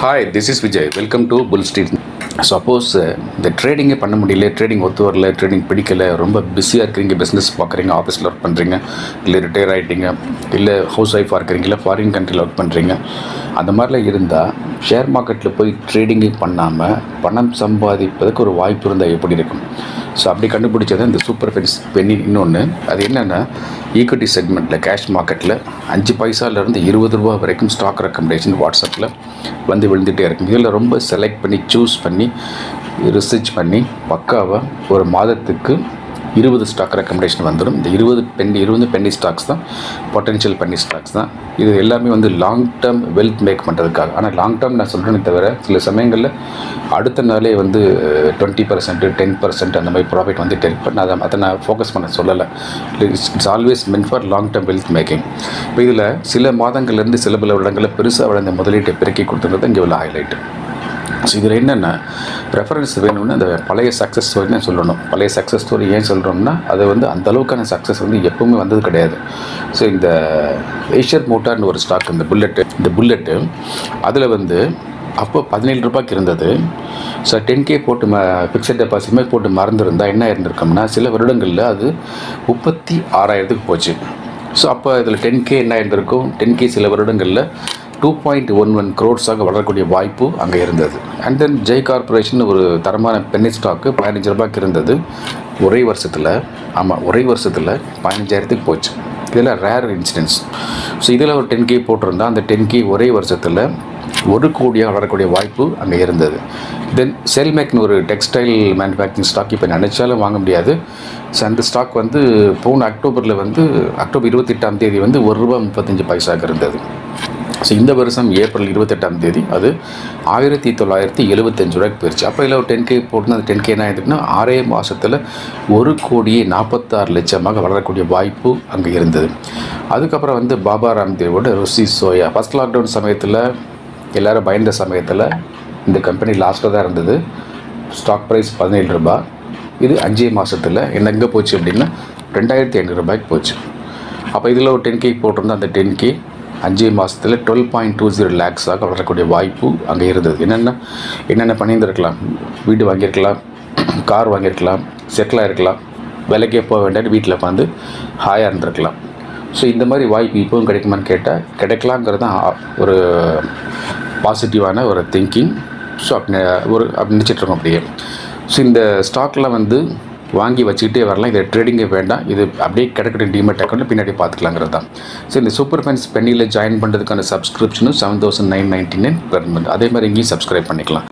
Hi this is Vijay welcome to bull street suppose இந்த ட்ரேடிங்கே பண்ண முடியல ட்ரேடிங் ஒத்து வரல ட்ரேடிங் பிடிக்கல ரொம்ப பிஸியாக இருக்கிறீங்க பிஸ்னஸ் பார்க்குறீங்க ஆஃபீஸில் ஒர்க் பண்ணுறீங்க இல்லை ரிட்டையர் ஆகிட்டீங்க இல்லை ஹவுஸ் ஒய்ஃபாக இருக்கிறீங்க இல்லை ஃபாரின் கண்ட்ரியில் ஒர்க் பண்ணுறீங்க அந்த மாதிரிலாம் இருந்தால் ஷேர் மார்க்கெட்டில் போய் ட்ரேடிங்கே பண்ணாமல் பணம் சம்பாதிப்பதற்கு ஒரு வாய்ப்பு இருந்தால் எப்படி இருக்கும் ஸோ அப்படி கண்டுபிடிச்சது இந்த சூப்பர் ஃபென்ஸ் பென்னி இன்னொன்று அது என்னென்னா ஈக்விட்டி செக்மெண்ட்டில் கேஷ் மார்க்கெட்டில் அஞ்சு பைசாலேருந்து இருபது ரூபா வரைக்கும் ஸ்டாக் ரெக்கமெண்டேஷன் வாட்ஸ்அப்பில் வந்து விழுந்துகிட்டே இருக்கும் இதில் ரொம்ப செலக்ட் பண்ணி சூஸ் பண்ணி ரிசர்ச் பண்ணி பக்காவாக ஒரு மாதத்துக்கு இருபது ஸ்டாக் ரெக்கமெண்டேஷன் வந்துடும் இந்த இருபது பென்னி இருபது பென்னி ஸ்டாக்ஸ் தான் பொட்டென்ஷியல் பென்னி ஸ்டாக்ஸ் தான் இது எல்லாமே வந்து லாங் டேர்ம் வெல்த் மேக் பண்ணுறதுக்காக ஆனால் லாங் டேர்ம் நான் சொல்கிறேனே தவிர சில சமயங்களில் அடுத்த நாளே வந்து டுவெண்ட்டி பர்சன்ட் டென் பர்சன்ட் அந்த மாதிரி ப்ராஃபிட் வந்து டென் பண்ண அதை அதை நான் ஃபோக்கஸ் பண்ண சொல்லலை it's it's always meant for long term wealth making இப்போ இதில் சில மாதங்கள்லேருந்து சில பல வருடங்களில் பெருசாக வளர்ந்த முதலீட்டை பெருக்கி கொடுத்துருந்தது இங்கே உள்ள ஹைலைட்டு ஸோ இதில் என்னென்னா ரெஃபரன்ஸ் வேணும்னு அந்த பழைய சக்ஸஸ் ஸ்டோரி தான் சொல்லணும் பழைய சக்ஸஸ் ஸ்டோரி ஏன் சொல்கிறோம்னா அது வந்து அந்த அளவுக்கான சக்ஸஸ் வந்து எப்பவுமே வந்தது கிடையாது ஸோ இந்த ஏஷியர் மோட்டார்னு ஒரு ஸ்டாக் இந்த புல்லெட்டு இந்த புல்லெட்டு அதில் வந்து அப்போ பதினேழு ரூபாய்க்கு இருந்தது ஸோ டென் கே போட்டு ம ஃபிக்ஸட் டெபாசிட் மாதிரி போட்டு மறந்துருந்தா என்ன இருந்திருக்கோம்னா சில வருடங்களில் அது முப்பத்தி ஆறாயிரத்துக்கு போச்சு ஸோ அப்போ இதில் டென் கே என்ன இருந்திருக்கும் டென் கே சில வருடங்களில் டூ பாயிண்ட் ஒன் ஒன் க்ரோட்ஸாக வளரக்கூடிய வாய்ப்பு அங்கே இருந்தது அண்ட் தென் ஜெய் கார்பரேஷன் ஒரு தரமான பென்னி ஸ்டாக்கு பதினஞ்சு ரூபாய்க்கு இருந்தது ஒரே வருஷத்தில் ஆமாம் ஒரே வருஷத்தில் பதினஞ்சாயிரத்துக்கு போச்சு இதெல்லாம் ரேர் இன்சிடென்ட்ஸ் ஸோ இதில் ஒரு டென் கே போட்டிருந்தா அந்த டென் கே ஒரே வருஷத்தில் ஒரு கோடியாக வளரக்கூடிய வாய்ப்பு அங்கே இருந்தது தென் செல்மேக்னு ஒரு டெக்ஸ்டைல் மேனுஃபேக்சரிங் ஸ்டாக் இப்போ நினச்சாலும் வாங்க முடியாது ஸோ அந்த ஸ்டாக் வந்து போன அக்டோபரில் வந்து அக்டோபர் இருபத்தெட்டாம் தேதி வந்து ஒரு ரூபா முப்பத்தஞ்சு பைசாக்கு இருந்தது ஸோ இந்த வருஷம் ஏப்ரல் இருபத்தெட்டாம் தேதி அது ஆயிரத்தி தொள்ளாயிரத்தி எழுபத்தஞ்சு ரூபாய்க்கு போயிடுச்சு அப்போ இல்லை ஒரு டென் கே போட்டுனா அந்த டென் கே என்ன ஆயிருக்குன்னா ஆறே மாதத்தில் ஒரு கோடியே நாற்பத்தாறு லட்சமாக வளரக்கூடிய வாய்ப்பு அங்கே இருந்தது அதுக்கப்புறம் வந்து பாபா ராம்தேவோட ருசி சோயா ஃபஸ்ட் லாக்டவுன் சமயத்தில் எல்லோரும் பயந்த சமயத்தில் இந்த கம்பெனி லாஸ்ட்டில் தான் இருந்தது ஸ்டாக் ப்ரைஸ் பதினேழு ரூபாய் இது அஞ்சே மாதத்தில் என்ன எங்கே போச்சு அப்படின்னா ரெண்டாயிரத்தி ஐநூறு ரூபாய்க்கு போச்சு அப்போ இதில் ஒரு டென் கே போட்டிருந்தா அந்த டென் கே அஞ்சே மாதத்தில் டுவெல் பாயிண்ட் டூ ஜீரோ லேக்ஸாக வளரக்கூடிய வாய்ப்பு அங்கே இருந்தது என்னென்ன என்னென்ன பண்ணியிருந்திருக்கலாம் வீடு வாங்கியிருக்கலாம் கார் வாங்கியிருக்கலாம் செட்டில் இருக்கலாம் விலைக்கே போக வேண்டிய வீட்டில் உட்காந்து ஹாயாக இருந்திருக்கலாம் ஸோ இந்த மாதிரி வாய்ப்பு இப்போவும் கிடைக்குமான்னு கேட்டால் கிடைக்கலாங்கிறது தான் ஒரு பாசிட்டிவான ஒரு திங்கிங் ஸோ அப்படி ஒரு அப்படி நினச்சிட்ருக்கோம் அப்படியே ஸோ இந்த ஸ்டாக்லாம் வந்து வாங்கி வச்சுக்கிட்டே வரலாம் இதை ட்ரேடிங்கே வேண்டாம் இது அப்படியே கிடைக்கட்டும் டிமெட் அக்கௌண்ட்டில் பின்னாடி பார்த்துக்கலாங்கிறது தான் ஸோ இந்த சூப்பர் ஃபைன்ஸ் பெண்ணியில் ஜாயின் பண்ணுறதுக்கான சப்ஸ்கிரிப்ஷனும் seven thousand nine ninety nine per month அதே மாதிரி இங்கேயும் சப்ஸ்கிரைப் பண்ணிக்கலாம்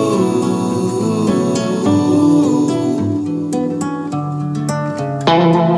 Thank you.